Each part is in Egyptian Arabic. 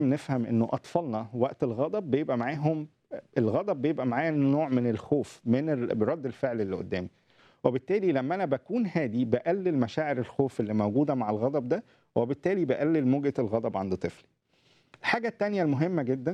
نفهم انه اطفالنا وقت الغضب بيبقى معاهم الغضب بيبقى معاه نوع من الخوف من ال- رد الفعل اللي قدامي وبالتالي لما انا بكون هادي بقلل مشاعر الخوف اللي موجوده مع الغضب ده وبالتالي بقلل موجه الغضب عند طفلي الحاجه التانية المهمه جدا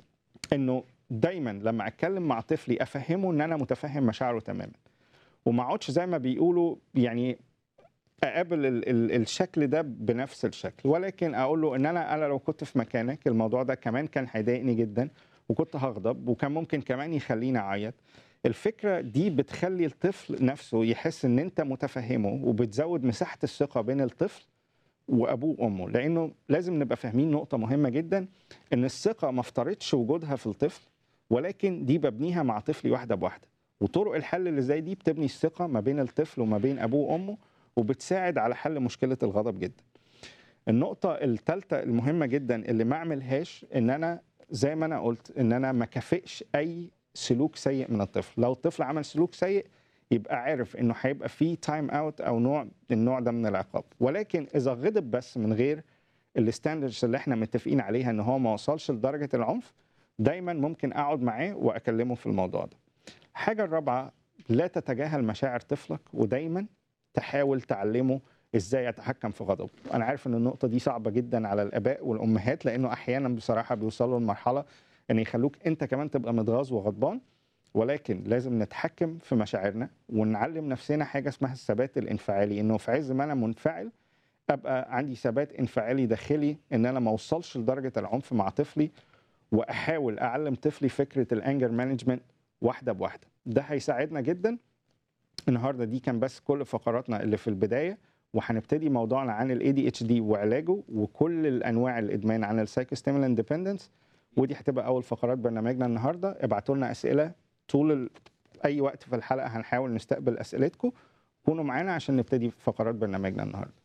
انه دايما لما اتكلم مع طفلي افهمه ان انا متفهم مشاعره تماما وما اقعدش زي ما بيقولوا يعني اقابل ال ال الشكل ده بنفس الشكل ولكن اقول له ان انا انا لو كنت في مكانك الموضوع ده كمان كان هيضايقني جدا وكنت هغضب وكان ممكن كمان يخليني اعيط الفكره دي بتخلي الطفل نفسه يحس ان انت متفهمه وبتزود مساحه الثقه بين الطفل وابوه وامه لانه لازم نبقى فاهمين نقطه مهمه جدا ان الثقه ما افترضش وجودها في الطفل ولكن دي ببنيها مع طفلي واحده بواحده وطرق الحل اللي زي دي بتبني الثقه ما بين الطفل وما بين ابوه وامه وبتساعد على حل مشكله الغضب جدا النقطه الثالثه المهمه جدا اللي ما اعملهاش ان انا زي ما انا قلت ان انا ما كافئش اي سلوك سيء من الطفل لو الطفل عمل سلوك سيء يبقى عارف انه هيبقى فيه تايم اوت او نوع النوع ده من العقاب ولكن اذا غضب بس من غير الستاندردز اللي احنا متفقين عليها ان هو ما وصلش لدرجه العنف دايما ممكن اقعد معاه واكلمه في الموضوع ده الحاجه الرابعه لا تتجاهل مشاعر طفلك ودايما تحاول تعلمه ازاي يتحكم في غضبه انا عارف ان النقطه دي صعبه جدا على الاباء والامهات لانه احيانا بصراحه بيوصلوا لمرحله ان يخلوك انت كمان تبقى متغاظ وغضبان ولكن لازم نتحكم في مشاعرنا ونعلم نفسنا حاجه اسمها الثبات الانفعالي انه في عز ما انا منفعل ابقى عندي ثبات انفعالي داخلي ان انا ما اوصلش لدرجه العنف مع طفلي واحاول اعلم طفلي فكره الانجر مانجمنت واحده بواحده ده هيساعدنا جدا النهارده دي كان بس كل فقراتنا اللي في البدايه وهنبتدي موضوعنا عن الاي دي اتش دي وعلاجه وكل الانواع الادمان عن السايكوستيمولانت ديبندنس ودي هتبقى اول فقرات برنامجنا النهارده ابعتوا لنا اسئله طول ال... اي وقت في الحلقه هنحاول نستقبل اسئلتكم كونوا معانا عشان نبتدي فقرات برنامجنا النهارده